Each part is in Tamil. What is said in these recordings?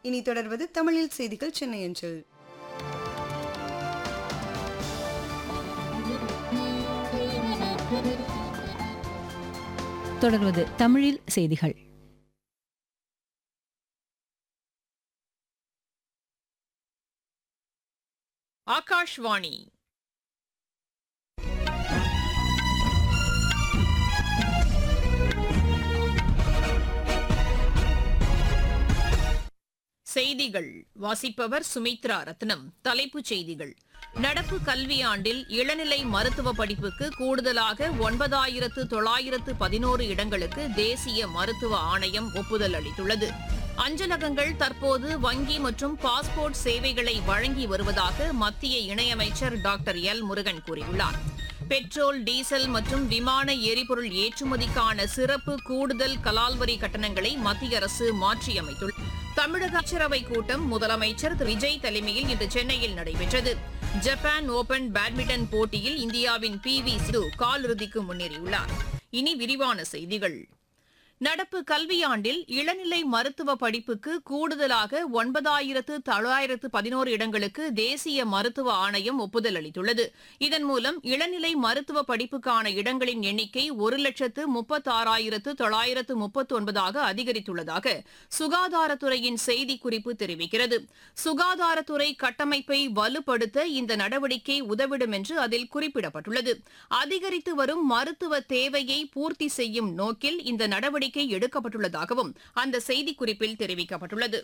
இனி தொடர்வது தமிழில் செய்திகள் சென்னை அஞ்சல் தொடர்வது தமிழில் செய்திகள் ஆகாஷ்வாணி செய்திகள் வாசிப்பவர் சுமித்ரா ரத்னம் தலைப்புச் செய்திகள் நடப்பு கல்வியாண்டில் இளநிலை மருத்துவ படிப்புக்கு கூடுதலாக ஒன்பதாயிரத்து தொள்ளாயிரத்து பதினோரு இடங்களுக்கு தேசிய மருத்துவ ஆணையம் ஒப்புதல் அளித்துள்ளது அஞ்சலகங்கள் தற்போது வங்கி மற்றும் பாஸ்போர்ட் சேவைகளை வழங்கி வருவதாக மத்திய இணையமைச்சர் டாக்டர் எல் முருகன் கூறியுள்ளார் பெட்ரோல் டீசல் மற்றும் விமான எரிபொருள் ஏற்றுமதிக்கான சிறப்பு கூடுதல் கலால்வரி கட்டணங்களை மத்திய அரசு மாற்றியமைத்துள்ளது தமிழக அமைச்சரவை கூட்டம் முதலமைச்சர் திரு விஜய் தலைமையில் இன்று சென்னையில் நடைபெற்றது ஜப்பான் ஓபன் பேட்மிண்டன் போட்டியில் இந்தியாவின் பி வி சிந்து காலிறுதிக்கு முன்னேறியுள்ளார் இனி விரிவான செய்திகள் நடப்பு கல்வியாண்டில் இளநிலை மருத்துவ படிப்புக்கு கூடுதலாக ஒன்பதாயிரத்து தொள்ளாயிரத்து பதினோரு இடங்களுக்கு தேசிய மருத்துவ ஆணையம் ஒப்புதல் அளித்துள்ளது இதன் மூலம் இளநிலை மருத்துவ படிப்புக்கான இடங்களின் எண்ணிக்கை ஒரு லட்சத்து முப்பத்தாறாயிரத்து தொள்ளாயிரத்து முப்பத்து ஒன்பதாக அதிகரித்துள்ளதாக சுகாதாரத்துறையின் செய்திக்குறிப்பு தெரிவிக்கிறது சுகாதாரத்துறை கட்டமைப்பை வலுப்படுத்த இந்த நடவடிக்கை உதவிடும் என்று அதில் குறிப்பிடப்பட்டுள்ளது அதிகரித்து வரும் மருத்துவ தேவையை பூர்த்தி செய்யும் நோக்கில் இந்த நடவடிக்கை எடுக்கப்பட்டுள்ளதாகவும் அந்த செய்திக்குறிப்பில் தெரிவிக்கப்பட்டுள்ளது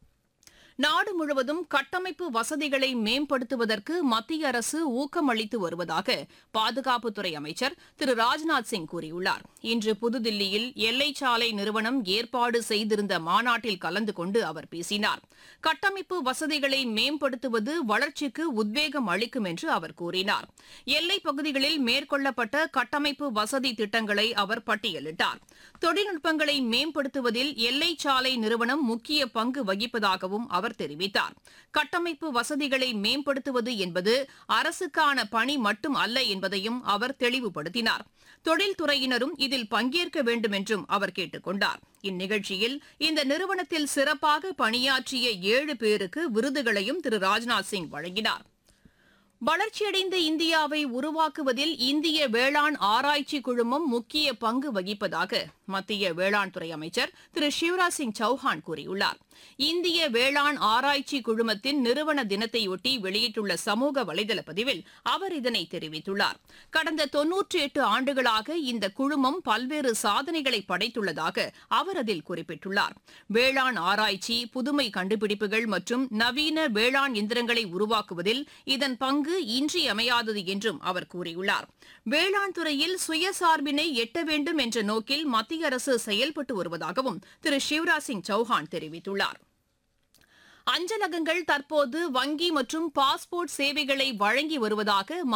நாடு முழுவதும் கட்டமைப்பு வசதிகளை மேம்படுத்துவதற்கு மத்திய அரசு ஊக்கம் அளித்து வருவதாக பாதுகாப்புத்துறை அமைச்சர் திரு ராஜ்நாத் சிங் கூறியுள்ளார் இன்று புதுதில்லியில் எல்லை சாலை நிறுவனம் ஏற்பாடு செய்திருந்த மாநாட்டில் கலந்து கொண்டு அவர் பேசினார் கட்டமைப்பு வசதிகளை மேம்படுத்துவது வளர்ச்சிக்கு உத்வேகம் அளிக்கும் என்று அவர் கூறினார் எல்லைப் பகுதிகளில் மேற்கொள்ளப்பட்ட கட்டமைப்பு வசதி திட்டங்களை அவர் பட்டியலிட்டார் தொழில்நுட்பங்களை மேம்படுத்துவதில் எல்லை சாலை நிறுவனம் முக்கிய பங்கு வகிப்பதாகவும் அவர் தெரிவித்தார் கட்டமைப்பு வசதிகளை மேம்படுத்துவது என்பது அரசுக்கான பணி மட்டும் அல்ல என்பதையும் அவர் தெளிவுபடுத்தினார் தொழில்துறையினரும் இதில் பங்கேற்க வேண்டும் என்றும் அவர் கேட்டுக் கொண்டார் இந்நிகழ்ச்சியில் இந்த நிறுவனத்தில் சிறப்பாக பணியாற்றிய ஏழு பேருக்கு விருதுகளையும் திரு ராஜ்நாத் சிங் வழங்கினார் வளர்ச்சியடைந்த இந்தியாவை உருவாக்குவதில் இந்திய வேளாண் ஆராய்ச்சி குழுமம் முக்கிய பங்கு வகிப்பதாக மத்திய வேளாண் துறை அமைச்சர் திரு சிவராஜ் சிங் சௌஹான் கூறியுள்ளார் இந்திய வேளாண் ஆராய்ச்சி குழுமத்தின் நிறுவன தினத்தையொட்டி வெளியிட்டுள்ள சமூக வலைதள பதிவில் அவர் இதனை தெரிவித்துள்ளார் கடந்த தொன்னூற்றி எட்டு ஆண்டுகளாக இந்த குழுமம் பல்வேறு சாதனைகளை படைத்துள்ளதாக அவர் அதில் குறிப்பிட்டுள்ளார் வேளாண் ஆராய்ச்சி புதுமை கண்டுபிடிப்புகள் மற்றும் நவீன வேளாண் இயந்திரங்களை உருவாக்குவதில் இதன் பங்கு இன்றியமையாதது என்றும் அவர் கூறியுள்ளார் வேளாண் துறையில் சுயசார்பினை எட்ட வேண்டும் என்ற நோக்கில் மத்திய அரசு செயல்பட்டு வருவதாகவும் திரு சிவராஜ் சிங் சௌஹான் தெரிவித்துள்ளார் அஞ்சலகங்கள் தற்போது வங்கி மற்றும் பாஸ்போர்ட் சேவைகளை வழங்கி வருவதாக